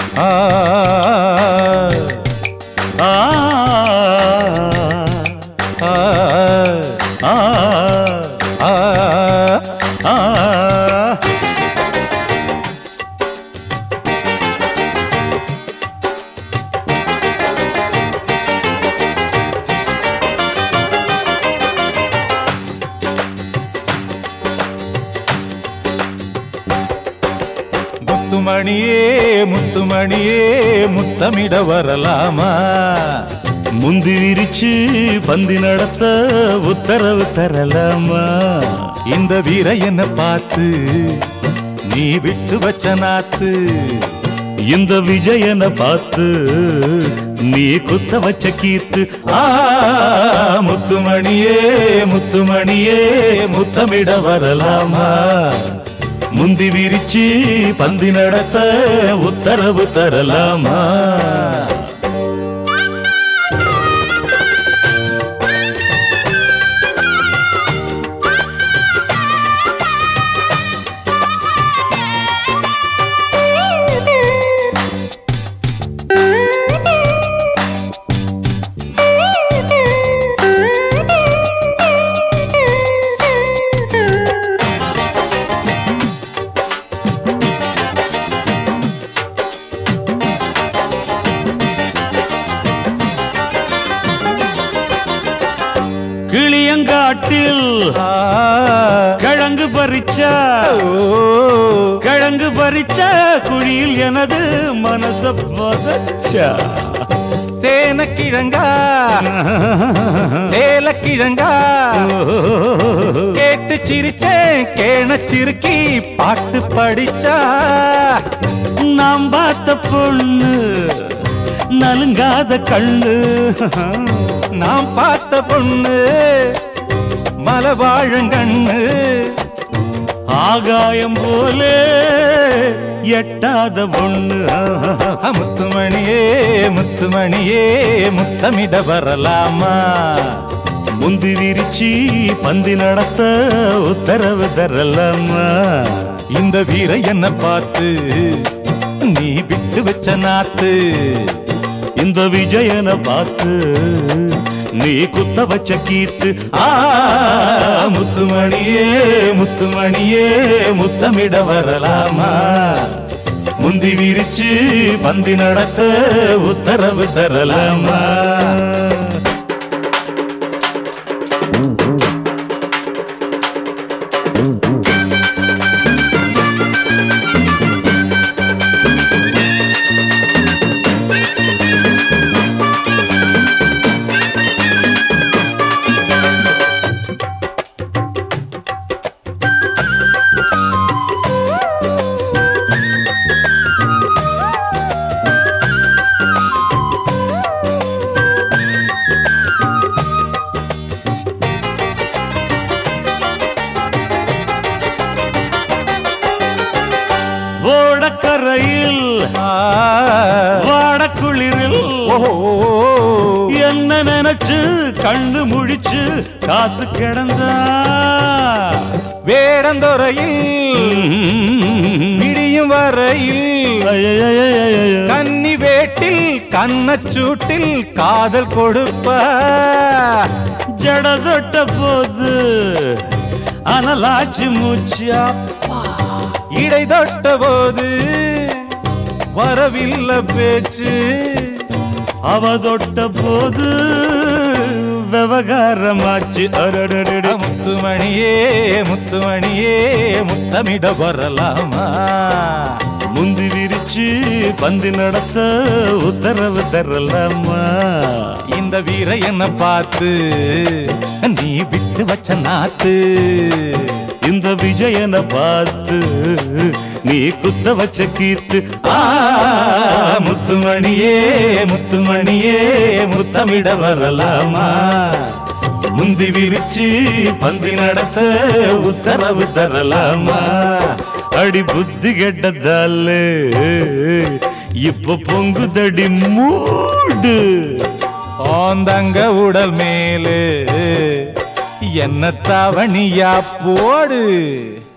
ஆ ஆ ஆ ஆ ஆ ஆ முத்துமணியே முத்துமணியே முத்தமிட வரலாமா முந்தி விரிச்சு பந்தி நடத்த உத்தரவு தரலாமா இந்த வீரையனை பார்த்து நீ விட்டு வச்ச நாத்து இந்த விஜயனை பார்த்து நீ குத்த வச்ச கீத்து ஆ முத்துமணியே முத்துமணியே முத்தமிட வரலாமா முந்தி விரிச்சு பந்தி நடத்த உத்தரவு தரலாமா கிளியங்காட்டில் ஆ, கிழங்கு பறிச்சா ஓ, கிழங்கு பறிச்ச குழியில் எனது மனச பதச்சா சேனக்கிழங்கா சேலக்கிழங்கா கேட்டு சிரிச்சேன் கேணச்சிருக்கி பாட்டு படிச்சா நாம் பார்த்த பொண்ணு நலுங்காத கண்ணு நாம் பார்த்த பொண்ணு மலவாழங்கண்ணு ஆகாயம் போலே எட்டாத பொண்ணு முத்துமணியே முத்துமணியே முத்தமிட வரலாமா முந்தி விரிச்சி பந்தி நடத்த உத்தரவு தரலாமா இந்த வீர என்ன பார்த்து நீ விட்டு வச்ச நாத்து இந்த விஜயனை பார்த்து நீ குத்த வச்ச கீத்து ஆ முத்துமணியே முத்துமணியே முத்தமிட வரலாமா முந்தி விரிச்சு பந்தி நடத்த உத்தரவு தரலாமா ஓடக்கரையில் ஆ, வாடக்குளிரில் ஓஹோ, என்ன நினைச்சு கண்ணு முழிச்சு காத்து கிடந்தா வேடந்துறையில் விடியும் வரையில் ஐயையையையையோ. கன்னி வேட்டில் கண்ணச்சூட்டில் காதல் கொடுப்ப ஜட தொட்ட போது அனலாச்சு மூச்சா இடை தொட்ட போது வரவில்லை பேச்சு அவ தொட்ட போது விவகாரமாச்சு அரடடடு முத்துமணியே முத்துமணியே முத்தமிட வரலாமா முந்தி விரிச்சு பந்தி நடத்த உத்தரவு தரலாமா இந்த வீர என்ன பார்த்து நீ விட்டு வச்ச நாத்து இந்த விஜயனை பார்த்து நீ குத்த வச்ச கீத்து ஆ, முத்துமணியே முத்துமணியே முத்தமிட வரலாமா முந்தி விரிச்சு பந்தி நடத்த உத்தரவு தரலாமா அடி புத்தி கெட்டதால இப்ப பொங்குதடி மூடு ஆந்தங்க உடல் மேலே என்ன தவணியா போடு